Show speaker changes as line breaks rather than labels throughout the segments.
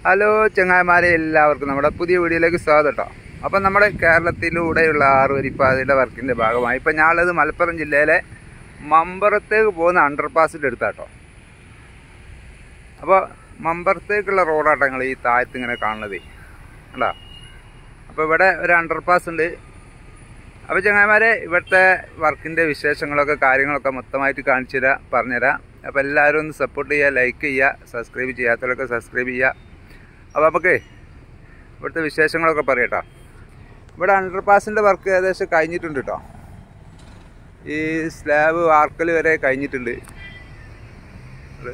hello ചങ്ങായിമാരെ എല്ലാവർക്കും നമ്മുടെ പുതിയ വീഡിയോയിലേക്ക് സ്വാഗതം കേട്ടോ അപ്പം നമ്മുടെ കേരളത്തിലൂടെയുള്ള ആറുവരിപ്പാതയുടെ വർക്കിൻ്റെ ഭാഗമായി ഇപ്പം ഞാനുള്ളത് മലപ്പുറം ജില്ലയിലെ മമ്പറത്തേക്ക് പോകുന്ന അണ്ടർപാസിൻ്റെ അടുത്താട്ടോ അപ്പോൾ മമ്പറത്തേക്കുള്ള റോഡാട്ടങ്ങൾ ഈ താഴത്ത് ഇങ്ങനെ കാണുന്നത് കണ്ടോ അപ്പോൾ ഇവിടെ ഒരു അണ്ടർപാസ് ഉണ്ട് അപ്പോൾ ചങ്ങായിമാരെ ഇവിടുത്തെ വർക്കിൻ്റെ വിശേഷങ്ങളൊക്കെ കാര്യങ്ങളൊക്കെ മൊത്തമായിട്ട് കാണിച്ചു തരാം പറഞ്ഞുതരാം അപ്പോൾ എല്ലാവരും ഒന്ന് സപ്പോർട്ട് ചെയ്യുക ലൈക്ക് ചെയ്യുക സബ്സ്ക്രൈബ് ചെയ്യാത്തവരൊക്കെ സബ്സ്ക്രൈബ് ചെയ്യുക അപ്പോൾ നമുക്ക് ഇവിടുത്തെ വിശേഷങ്ങളൊക്കെ പറയട്ടോ ഇവിടെ അണ്ടർപാസിൻ്റെ വർക്ക് ഏകദേശം കഴിഞ്ഞിട്ടുണ്ട് കേട്ടോ ഈ സ്ലാബ് വാർക്കൽ വരെ കഴിഞ്ഞിട്ടുണ്ട് ഇത്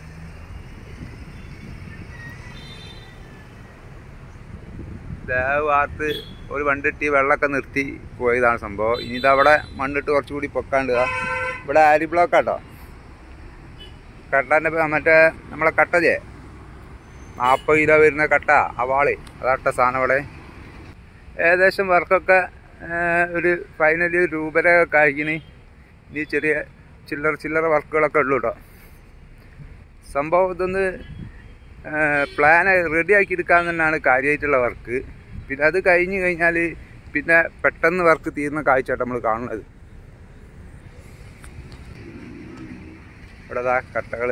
സ്ലാബ് വാർത്ത് ഒരു വണ്ടിട്ടി വെള്ളമൊക്കെ നിർത്തി പോയതാണ് സംഭവം ഇനി ഇതവിടെ മണ്ണിട്ട് കുറച്ചുകൂടി പൊക്കാണ്ട് ദാ ഇവിടെ ആരി ബ്ലോക്കാട്ടോ കട്ടാൻ്റെ മറ്റേ നമ്മളെ കട്ടജേ നാൽപ്പത് കിലോ വരുന്ന കട്ട അവാളി അതാട്ട സാധനം അവിടെ ഏകദേശം വർക്കൊക്കെ ഒരു ഫൈനലി രൂപര കഴിക്കണ് ഇനി ചെറിയ ചില്ലറ ചില്ലറ വർക്കുകളൊക്കെ ഉള്ളൂ കേട്ടോ സംഭവം ഇതൊന്ന് പ്ലാൻ റെഡി ആക്കി എടുക്കാൻ തന്നെയാണ് കാര്യമായിട്ടുള്ള വർക്ക് പിന്നെ അത് കഴിഞ്ഞ് കഴിഞ്ഞാൽ പിന്നെ പെട്ടെന്ന് വർക്ക് തീർന്ന കാഴ്ചയായിട്ട് നമ്മൾ കാണുന്നത് ഇവിടെ ദാ കട്ടകൾ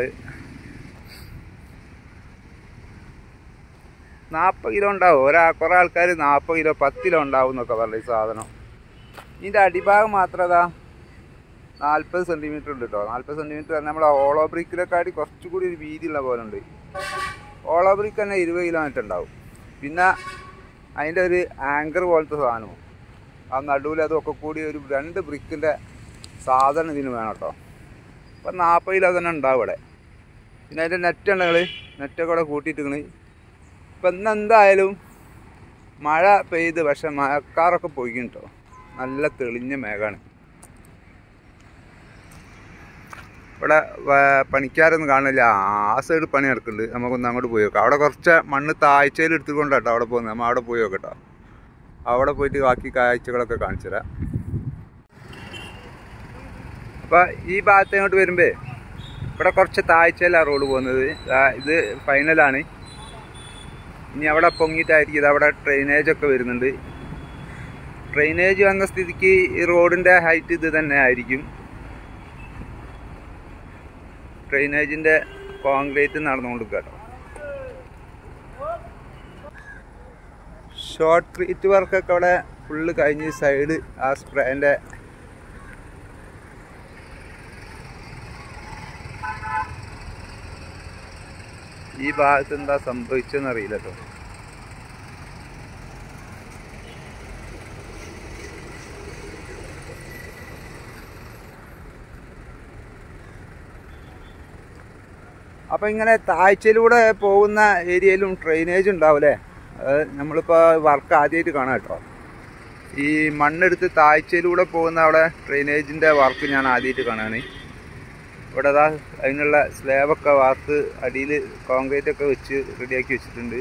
നാൽപ്പത് കിലോ ഉണ്ടാവും ഒരാ കുറേ ആൾക്കാർ നാൽപ്പത് കിലോ പത്ത് കിലോ ഉണ്ടാവും എന്നൊക്കെ പറഞ്ഞു ഈ സാധനം ഇതിൻ്റെ അടിഭാഗം മാത്രം അതാ നാൽപ്പത് സെൻറ്റിമീറ്റർ ഉണ്ട് കേട്ടോ നാൽപ്പത് സെൻറ്റിമീറ്റർ നമ്മൾ ഓളോ ബ്രിക്കിനെക്കാട്ടി കുറച്ചുകൂടി ഒരു വീതിയുള്ള പോലെ ഉണ്ട് ഓളോ ബ്രിക്ക് തന്നെ ഇരുപത് കിലോമീറ്റർ ഉണ്ടാവും പിന്നെ അതിൻ്റെ ഒരു ആങ്കർ പോലത്തെ സാധനവും ആ നടുവിൽ അതൊക്കെ കൂടി ഒരു രണ്ട് ബ്രിക്കിൻ്റെ സാധനം ഇതിന് വേണം കേട്ടോ അപ്പം നാൽപ്പത് കിലോ തന്നെ ഉണ്ടാവും ഇവിടെ പിന്നെ അതിൻ്റെ നെറ്റ് ഉണ്ടെങ്കിൽ നെറ്റൊക്കെ ഇവിടെ കൂട്ടിയിട്ടിക്കണ് ഇപ്പം ഇന്ന് എന്തായാലും മഴ പെയ്ത് പക്ഷെ മഴക്കാറൊക്കെ പൊയ്ക്കും കേട്ടോ നല്ല തെളിഞ്ഞ മേഘമാണ് ഇവിടെ പണിക്കാരൊന്നും കാണില്ല ആ സൈഡ് പണി നടക്കുന്നുണ്ട് നമുക്കൊന്ന് അങ്ങോട്ട് പോയി നോക്കാം അവിടെ കുറച്ച് മണ്ണ് താഴ്ചയിൽ എടുത്തുകൊണ്ടാട്ടോ അവിടെ പോകുന്നത് നമ്മൾ അവിടെ പോയി നോക്കട്ടോ അവിടെ പോയിട്ട് ബാക്കി കാഴ്ചകളൊക്കെ കാണിച്ചു തരാം അപ്പോൾ ഈ ഭാഗത്ത് ഇങ്ങോട്ട് വരുമ്പോൾ ഇവിടെ കുറച്ച് താഴ്ചയിലാണ് റോഡ് പോകുന്നത് ഇത് ഫൈനലാണ് ഇനി അവിടെ പൊങ്ങിയിട്ടായിരിക്കും ഇത് അവിടെ ഡ്രെയിനേജ് ഒക്കെ വരുന്നുണ്ട് ഡ്രെയിനേജ് വന്ന സ്ഥിതിക്ക് ഈ റോഡിൻ്റെ ഹൈറ്റ് ഇത് തന്നെ ആയിരിക്കും ഡ്രെയിനേജിൻ്റെ കോൺക്രീറ്റ് നടന്നുകൊണ്ട് കേട്ടോ ഷോർട്ട് ട്രീറ്റ് വർക്കൊക്കെ അവിടെ ഫുള്ള് കഴിഞ്ഞ് സൈഡ് ആ സ്പ്രേൻ്റെ ഈ ഭാഗത്ത് എന്താ സംഭവിച്ചെന്ന് അറിയില്ല കേട്ടോ അപ്പം ഇങ്ങനെ താഴ്ചയിലൂടെ പോകുന്ന ഏരിയയിലും ഡ്രെയിനേജ് ഉണ്ടാവില്ലേ അത് നമ്മളിപ്പോൾ വർക്ക് ആദ്യമായിട്ട് കാണാം കേട്ടോ ഈ മണ്ണെടുത്ത് താഴ്ചയിലൂടെ പോകുന്ന അവിടെ ഡ്രെയിനേജിൻ്റെ വർക്ക് ഞാൻ ആദ്യമായിട്ട് കാണുകയാണ് ഇവിടെ അതാ അതിനുള്ള സ്ലാബൊക്കെ വാർത്ത് അടിയിൽ കോൺക്രീറ്റ് ഒക്കെ വെച്ച് റെഡിയാക്കി വെച്ചിട്ടുണ്ട്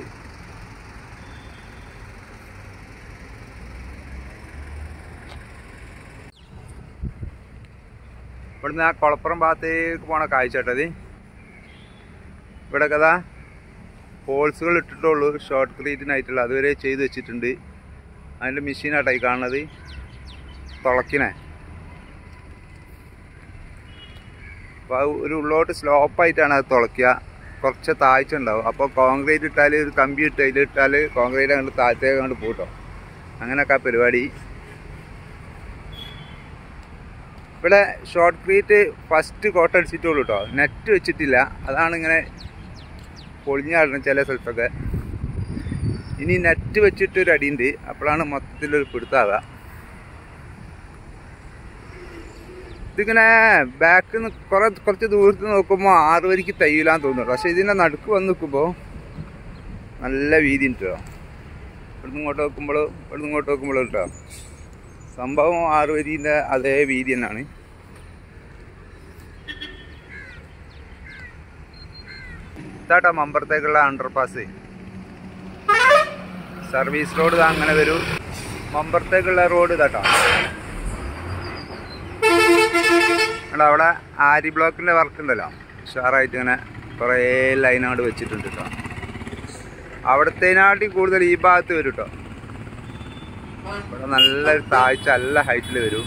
ഇവിടുന്ന് ആ കുളപ്പുറം ഭാഗത്തേക്ക് പോണ കാഴ്ച കേട്ടത് ഇവിടെ കഥ ഹോൾസുകൾ ഇട്ടിട്ടുള്ളൂ ഷോർട്ട് ക്രീറ്റിനായിട്ടുള്ള അതുവരെ ചെയ്ത് വെച്ചിട്ടുണ്ട് അതിൻ്റെ മെഷീനായിട്ടായി കാണുന്നത് തുളക്കിനെ അപ്പോൾ ഒരു ഉള്ളോട്ട് സ്ലോപ്പായിട്ടാണ് അത് തുളയ്ക്കുക കുറച്ച് താഴ്ച ഉണ്ടാവും അപ്പോൾ കോൺക്രീറ്റ് ഇട്ടാൽ ഒരു കമ്പി ഇട്ട് അതിലിട്ടാൽ കോൺക്രീറ്റ് അങ്ങോട്ട് താഴത്തേക്ക് അങ്ങോട്ട് പോട്ടോ അങ്ങനെയൊക്കെ ആ പരിപാടി ഇവിടെ ഷോർട്ട് ക്രീറ്റ് ഫസ്റ്റ് കോട്ട് അടിച്ചിട്ടുള്ളൂ കേട്ടോ നെറ്റ് വെച്ചിട്ടില്ല അതാണ് ഇങ്ങനെ പൊളിഞ്ഞാടുന്നത് ചില സ്ഥലത്തൊക്കെ ഇനി നെറ്റ് വെച്ചിട്ട് ഒരു അടിയുണ്ട് അപ്പോഴാണ് മൊത്തത്തിലൊരു പിടുത്താവുക ഇതിങ്ങനെ ബാക്കിൽ നിന്ന് കുറെ കുറച്ച് ദൂരത്ത് നോക്കുമ്പോൾ ആറ് വരിക്ക് തയ്യില്ലാന്ന് തോന്നുന്നു പക്ഷെ ഇതിൻ്റെ നടുക്ക് വന്ന് നിൽക്കുമ്പോൾ നല്ല വീതി ഉണ്ട് കേട്ടോ ഇവിടുന്ന് ഇങ്ങോട്ട് നോക്കുമ്പോൾ ഇവിടുന്ന് ഇങ്ങോട്ട് നോക്കുമ്പോൾ കേട്ടോ സംഭവം ആറ് വരീൻ്റെ അതേ വീതി തന്നെയാണ് ഇതാട്ടോ മമ്പറത്തേക്കുള്ള അണ്ടർപാസ് സർവീസ് റോഡ് അങ്ങനെ വരൂ മമ്പറത്തേക്കുള്ള റോഡ് ഇതാട്ടോ എടാ അവിടെ ആരി ബ്ലോക്കിൻ്റെ വർക്ക് ഉണ്ടല്ലോ ഉഷാറായിട്ട് ഇങ്ങനെ കുറേ ലൈൻ അങ്ങോട്ട് വെച്ചിട്ടുണ്ട് കേട്ടോ അവിടത്തേനാട്ടി കൂടുതൽ ഈ ഭാഗത്ത് വരും കേട്ടോ ഇവിടെ നല്ലൊരു താഴ്ച നല്ല ഹൈറ്റിൽ വരും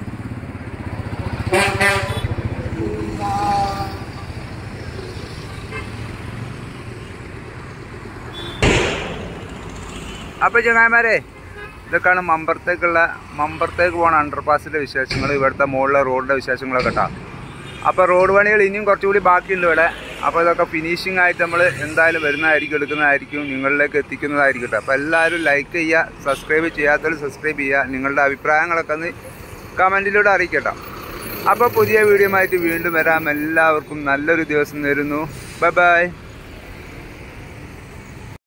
അപ്പോൾ ചങ്ങായിമാരെ ഇതൊക്കെയാണ് മമ്പറത്തേക്കുള്ള മമ്പറത്തേക്ക് പോണ അണ്ടർപാസിൻ്റെ വിശേഷങ്ങൾ ഇവിടുത്തെ മുകളിലെ റോഡിൻ്റെ വിശേഷങ്ങളൊക്കെ കേട്ടോ അപ്പോൾ റോഡ് പണികൾ ഇനിയും കുറച്ചുകൂടി ബാക്കിയുണ്ട് ഇവിടെ അപ്പോൾ ഇതൊക്കെ ഫിനിഷിംഗ് ആയിട്ട് നമ്മൾ എന്തായാലും വരുന്നതായിരിക്കും എടുക്കുന്നതായിരിക്കും നിങ്ങളിലേക്ക് എത്തിക്കുന്നതായിരിക്കും കേട്ടോ അപ്പോൾ എല്ലാവരും ലൈക്ക് ചെയ്യുക സബ്സ്ക്രൈബ് ചെയ്യാത്തവർ സബ്സ്ക്രൈബ് ചെയ്യുക നിങ്ങളുടെ അഭിപ്രായങ്ങളൊക്കെ ഒന്ന് കമൻറ്റിലൂടെ അറിയിക്കട്ടോ അപ്പോൾ പുതിയ വീഡിയോ ആയിട്ട് വീണ്ടും വരാം എല്ലാവർക്കും നല്ലൊരു ദിവസം നേരുന്നു ബൈ ബൈ